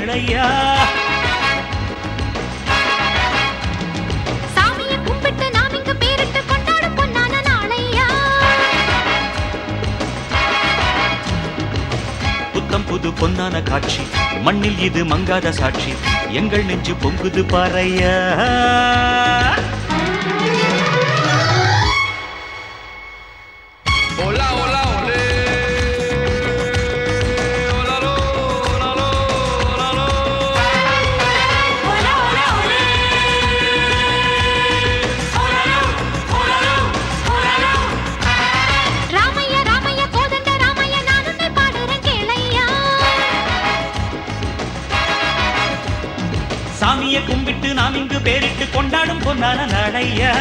கேளையா சாமியை கும்பிட்டு நாம் இங்கு பேரிட்டு கொண்டாடும் பொன்னான நாளையா புத்தம் புது பொன்னான காட்சி மண்ணில் இது மங்காத சாட்சி எங்கள் நெஞ்சு பொங்குது பாறையா Hola, hola, olé. Hola, lo, hola, lo, hola, lo. Ramaiah Ramaiah Kothanda Ramaiah நான் உன்னை பாடுறேன் கேளையா சாமியை கும்பிட்டு நாம் இங்கு பேரிட்டு கொண்டாடும் பொன்னான நாளையா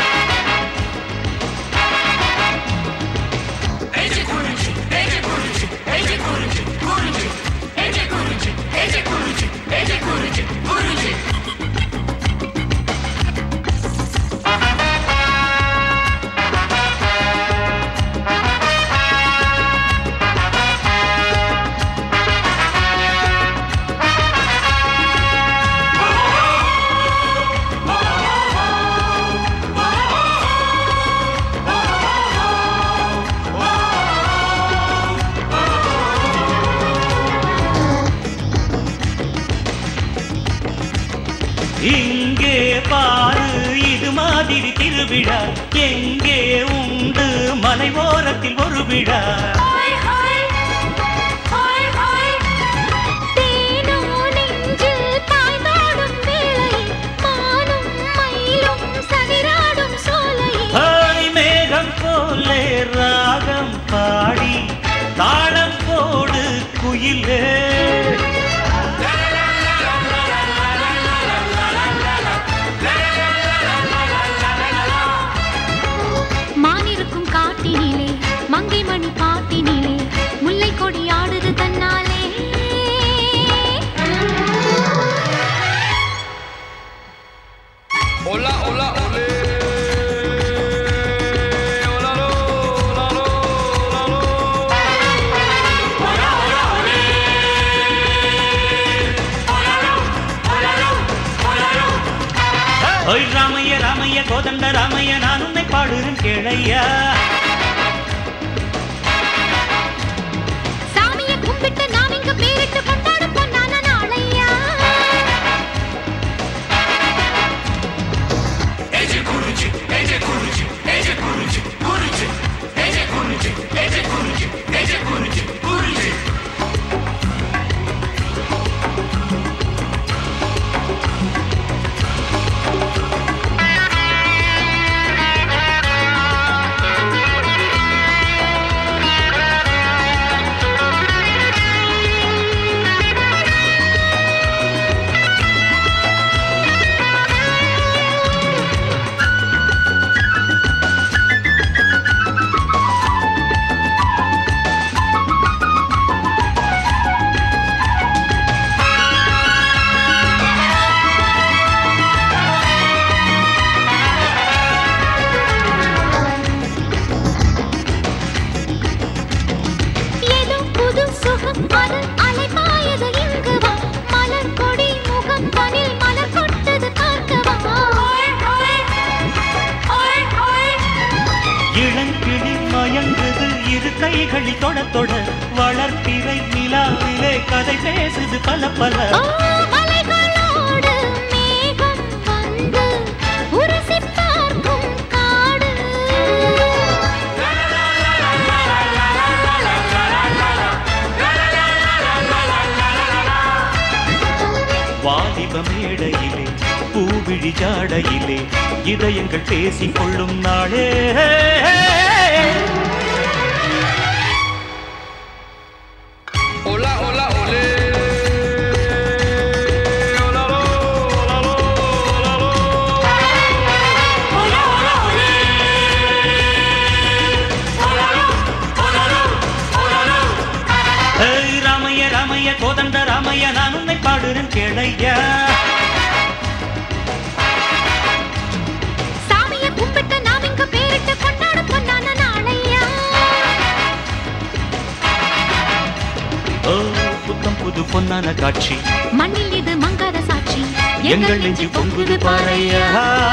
இங்கே பாரு இது மாதிரி திருவிழா எங்கே உண்டு மலை ஓரத்தில் ஒரு விழா தேனோ நெஞ்சில் பாய்ந்தாடும் வேளையில் மானும் மயிலும் சதிராடும் சோலையில் ஹாய் மேகம் போலே ராகம் பாடி தாளம் போடு குயிலே மானிருக்கும் காட்டினிலே மங்கை மணி பாட்டினிலே முல்லை கொடி ஆடுது தன்னாலே Hola, hola, olé. Hola, lo, hola, lo, hola, lo. ஓய் ராமைய ராமைய கோதண்ட ராமைய நான் உன்னை பாடுறேன் கேளையா சாமியை கும்பிட்டு நாம் இங்கு பேரிட்டு கொண்டாடும் பொன்னான நாளையா ஏதோ புது சுகம் அது அலைபாயது இங்கு வா மலர் கொடி முகம் தனில் மலர் கொட்டது பார்க்கவா இளங்கிளி மயங்குது இரு கைகளில் தொட தொட வளர்ப்பிறை நிலாவிலே கதை பேசுது பல பல ஓ மலைகளோடு மேகம் வந்து உரசி பார்க்கும் காடு வாலிப மேடையிலே பூவிழி ஜாடையிலே இதயங்கள் பேசிக் கொள்ளும் நாளே Hola, hola, olé. Hola, lo, hola, lo, hola, lo. ஏய் ராமைய ராமைய கோதண்ட ராமைய நான் உன்னை பாடுறேன் கேளையா சாமியை கும்பிட்டு நாம் இங்கு பேரிட்டு கொண்டாடும் பொன்னான நாளையா ஓ புத்தம் புது பொன் பொன்னான காட்சி மண்ணில் இது மங்காத சாட்சி எங்கள் நெஞ்சு பொங்குது பாறையா